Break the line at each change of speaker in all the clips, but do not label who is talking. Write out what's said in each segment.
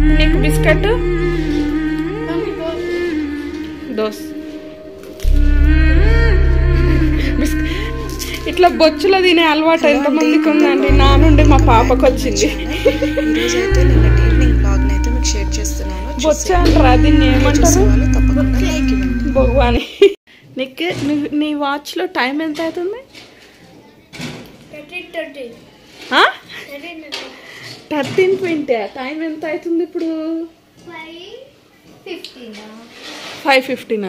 నీకు biscuit those biscuit ఇట్లా బొచ్చులో తినే అలవాటు ఎంతమందికి ఉందండి నా నుండి మా పాపకు వచ్చింది
ఈరోజు అయితే నిన్నటి ఈవినింగ్ బ్లాగ్ అయితే మీకు షేర్ చేస్తున్నాను
బొచ్చ అంటారా దీన్ని ఏమంటారు
చూసేవాళ్ళు తప్పకుండా లైక్ ఇవ్వండి
భగవాని నీకు నీ- నీ వాచ్లో టైం ఎంత అవుతుంది థర్టీన్ ట్వంటీ టైం ఎంత అవుతుంది ఇప్పుడు ఫైవ్ ఫిఫ్టీనా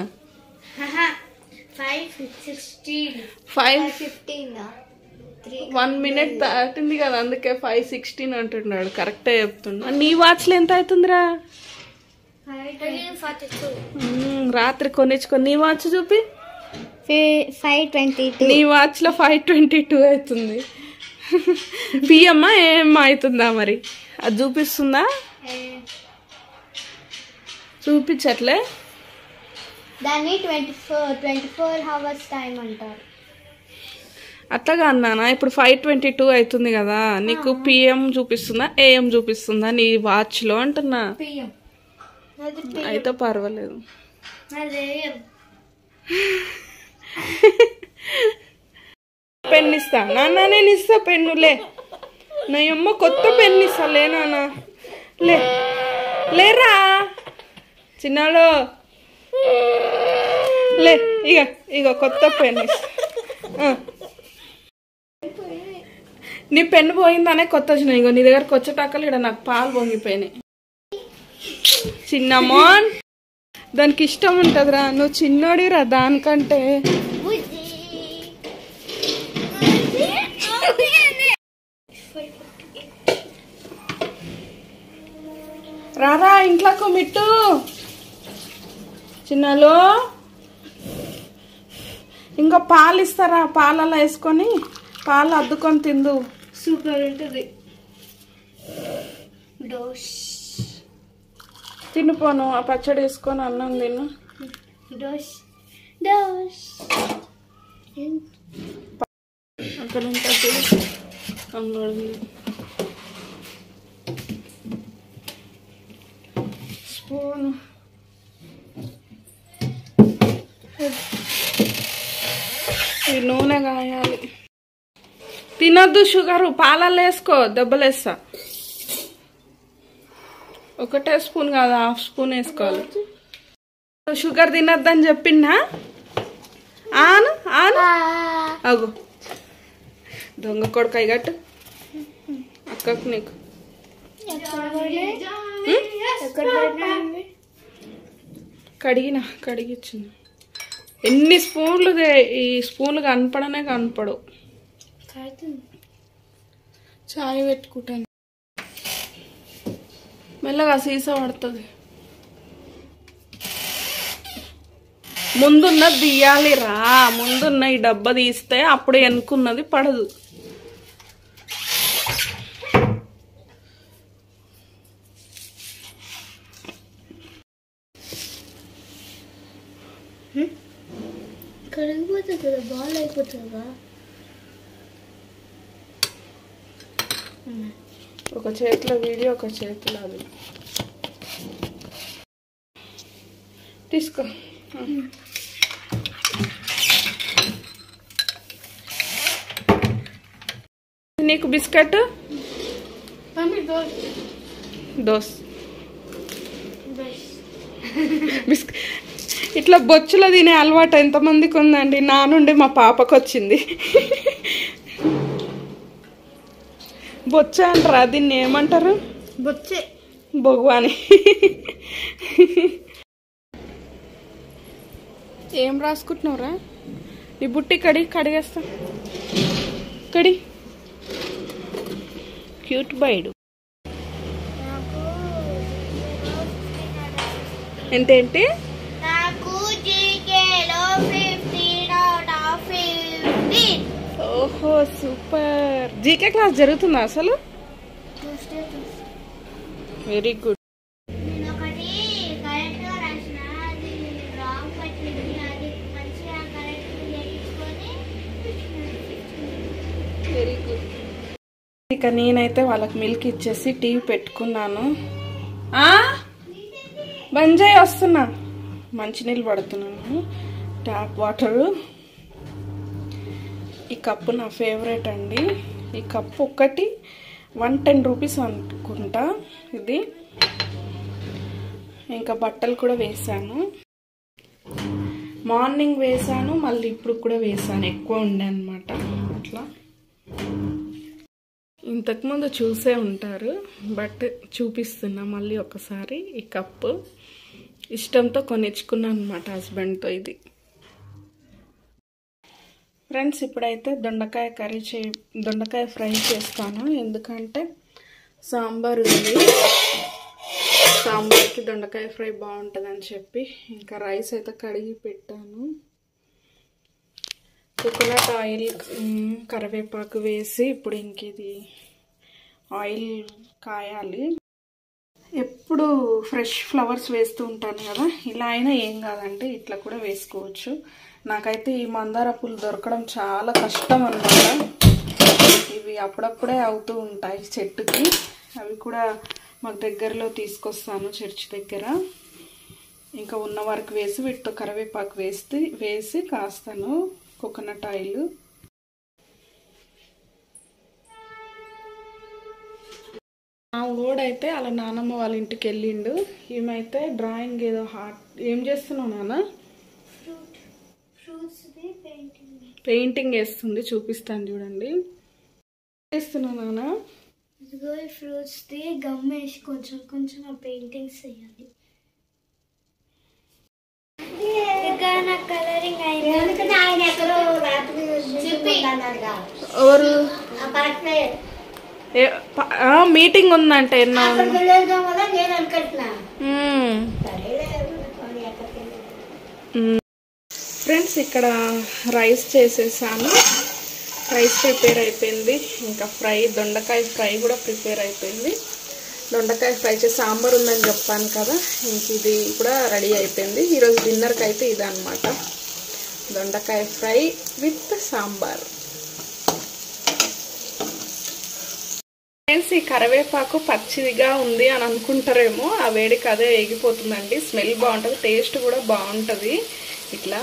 five sixteen
five
fifteen three
one minute దాటింది కదా అందుకే ఫైవ్ సిక్స్టీన్ అంటున్నాడు కరెక్టే చెప్తున్నా నీ వాచ్లో ఎంత అవుతుందిరా
ఫైవ్ ఫార్టీ టూ
మ్మ్, రాత్రి కొనిచ్చుకో నీ వాచ్ చూపి
ఫైవ్ ట్వంటీ టూ
నీ వాచ్లో ఫైవ్ ట్వంటీ టూ అవుతుంది పిఎమ్మా ఏమన్నా అవుతుందా మరి అది చూపిస్తుందా చూపించట్లే
దాన్ని twenty four twenty four hours time అంటారు
అట్లాగా అన్నానా ఇప్పుడు ఫైవ్ ట్వంటీ టూ అవుతుంది కదా నీకు పిఎం చూపిస్తుందా ఏఎం చూపిస్తుందా నీ వాచ్లో అంటున్నా
పిఎం అది
అయితే పర్వాలేదు
అది
పెన్ ఇస్తా నాన్న నేను ఇస్తా పెన్నులే నా అమ్మ కొత్త పెన్ ఇస్తా లే నాన్న లే లేరా చిన్నాడు లే ఇక ఇక కొత్త పెన్ ఇస్తా ఆ. నీ పెన్ను పోయిందనే కొత్త వచ్చిన ఇగో నీ దగ్గరకు వచ్చేటాకలు ఇక్కడ నాకు పాలు పొంగిపోయినాయి చిన్నమ్మోన్ దానికి ఇష్టం ఉంటుందిరా నువ్వు చిన్నోడిరా దానికంటే రారా ఇంట్లోకి మిట్టు చిన్నలో ఇంకా పాలు ఇస్తారా పాలలో వేసుకొని పాలు అద్దుకొని తిందు
సూపర్ ఉంటుంది డోస్
తినిపోను ఆ పచ్చడి వేసుకొని అన్నం తిను
డోస్ డోస్
అక్కడ ఉంటుంది చూడు. కనబడింది స్పూన్ ఈ నూనె కాయాలి తినొద్దు షుగర్ పాలల్లో వేసుకో దెబ్బలేస్తా ఒకటే స్పూన్ కాదు హాఫ్ స్పూన్ వేసుకోవాలి షుగర్ తినొద్దని చెప్పిండా ఆను ఆను అగు దొంగ కొడుకు అయ్యగట్టు అక్కకు నీకు కడిగిన కడిగిచ్చింది ఎన్ని స్పూన్లు దే- ఈ స్పూన్లు కనపడనే కనపడవు చాయ్ పెట్టుకుంటాను మెల్లగా సీసా పడుతుంది ముందున్నది తీయాలి రా ముందున్న ఈ డబ్బా తీస్తే అప్పుడు వెనుకున్నది పడదు
కరిగిపోతుంది కదా బాల్ అయిపోతుందా
ఒక చేతిలో వీడియో ఒక చేతిలో అది తీసుకో నీకు బిస్కెట్ దోస్ బిస్కెట్ ఇట్లా బొచ్చులో తినే అలవాటు ఎంతమందికి ఉందండి నా నుండి మా పాపకు వచ్చింది బొచ్చ అంటారా దీన్ని ఏమంటారు
బొచ్చే
భగవాని ఏం రాసుకుంటున్నావురా నీ బుట్టి కడి కడిగేస్తా కడి క్యూట్ బైడు ఎంతేంటి
నాకు జీకేలో ఫిఫ్టీన్ అవుట్ ఆఫ్ ఫిఫ్టీన్
ఓహో సూపర్ జీకే క్లాస్ జరుగుతుందా అసలు
చూస్తే
వెరీ గుడ్
నేను ఒకటి కరెక్ట్ గా రాసిన అది రాంగ్ వచ్చింది అది మంచిగా కరెక్ట్ చేయించుకొని
వెరీ గుడ్ ఇక నేనైతే వాళ్ళకి మిల్క్ ఇచ్చేసి టీ పెట్టుకున్నాను ఆ? బంద్ చేయి వస్తున్నా మంచినీళ్ళు పడుతున్నాను ట్యాప్ వాటరు ఈ కప్పు నా ఫేవరెట్ అండి ఈ కప్పు ఒక్కటి వన్ టెన్ రూపీస్ అనుకుంటా ఇది ఇంకా బట్టలు కూడా వేసాను మార్నింగ్ వేసాను మళ్ళీ ఇప్పుడు కూడా వేసాను ఎక్కువ ఉండే అనమాట అట్లా ఇంతకుముందు చూసే ఉంటారు బట్ చూపిస్తున్నా మళ్ళీ ఒకసారి ఈ కప్పు ఇష్టంతో కొనిచ్చుకున్నాను అనమాట హస్బెండ్తో ఇది ఫ్రెండ్స్ ఇప్పుడైతే దొండకాయ కర్రీ చే దొండకాయ ఫ్రై చేస్తాను ఎందుకంటే సాంబార్ ఉంది సాంబార్కి దొండకాయ ఫ్రై బాగుంటుందని చెప్పి ఇంకా రైస్ అయితే కడిగి పెట్టాను కోకోనట్ ఆయిల్ మ్, కరివేపాకు వేసి ఇప్పుడు ఇంక ఇది ఆయిల్ కాయాలి ఎప్పుడు ఫ్రెష్ ఫ్లవర్స్ వేస్తూ ఉంటాను కదా ఇలా అయినా ఏం కాదండి ఇట్లా కూడా వేసుకోవచ్చు నాకైతే ఈ మందార పూలు దొరకడం చాలా కష్టం అన్నమాట ఇవి అప్పుడప్పుడే అవుతూ ఉంటాయి చెట్టుకి అవి కూడా మాకు దగ్గరలో తీసుకొస్తాను చర్చి దగ్గర ఇంకా ఉన్న వరకు వేసి వీటితో కరివేపాకు వేసి వేసి కాస్తాను కోకోనట్ ఆయిల్ మా ఊడైతే అలా నానమ్మ వాళ్ళ ఇంటికి వెళ్ళిండు ఈమెయితే డ్రాయింగ్ ఏదో హార్ట్ ఏం చేస్తున్నావు నాన్న
ఫ్రూట్ ఫ్రూట్స్ పెయింటింగ్
పెయింటింగ్ వేస్తుంది చూపిస్తాను చూడండి చేస్తున్నావు నాన్న
ఇదిగో ఈ ఫ్రూట్స్ ది గమ్ వేసి కొంచెం కొంచెం ఆ పెయింటింగ్స్ చేయాలి ఇక్కడ నాకు కలరింగ్ అయింది ఆయన ఎక్కడో రాత్రి
ఎవరు ఏ- ప- ఆ, మీటింగ్ ఉందంటే ఎన్నో
వెళ్ళేద్దాం వల్ల నేను అనుకుంటున్నా
మ్మ్. మ్మ్. ఫ్రెండ్స్ ఇక్కడ రైస్ చేసేసాను రైస్ ప్రిపేర్ అయిపోయింది ఇంకా ఫ్రై దొండకాయ ఫ్రై కూడా ప్రిపేర్ అయిపోయింది దొండకాయ ఫ్రై చేసి సాంబార్ ఉందని చెప్పాను కదా ఇంక ఇది కూడా రెడీ అయిపోయింది ఈరోజు డిన్నర్కి అయితే ఇదన్నమాట దొండకాయ ఫ్రై విత్ సాంబార్ ఫ్రెండ్స్ ఈ కరివేపాకు పచ్చిదిగా ఉంది అని అనుకుంటారేమో ఆ వేడికి అదే ఎగిపోతుందండి స్మెల్ బాగుంటుంది టేస్ట్ కూడా బాగుంటుంది ఇట్లా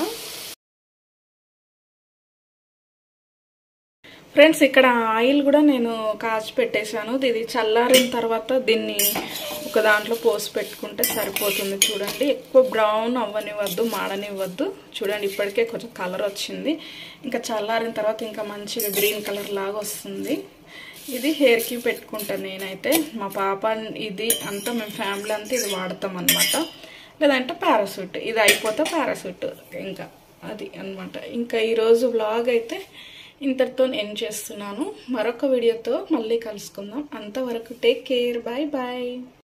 ఫ్రెండ్స్ ఇక్కడ ఆయిల్ కూడా నేను కాచి పెట్టేశాను ఇది చల్లారిన తర్వాత దీన్ని ఒక దాంట్లో పోసి పెట్టుకుంటే సరిపోతుంది చూడండి ఎక్కువ బ్రౌన్ అవ్వనివ్వద్దు మాడనివ్వద్దు చూడండి ఇప్పటికే కొంచెం కలర్ వచ్చింది ఇంకా చల్లారిన తర్వాత ఇంకా మంచిగా గ్రీన్ కలర్ లాగా వస్తుంది ఇది హెయిర్కి పెట్టుకుంటాను నేనైతే మా పాప ఇది అంతా మేము ఫ్యామిలీ అంతా ఇది వాడతాం అనమాట లేదంటే పారాసూట్ ఇది అయిపోతే పారాసూట్ ఇంకా అది అన్నమాట ఇంకా ఈరోజు వ్లాగ్ అయితే ఇంతటితో ఎండ్ చేస్తున్నాను మరొక వీడియోతో మళ్ళీ కలుసుకుందాం అంతవరకు టేక్ కేర్ బాయ్ బాయ్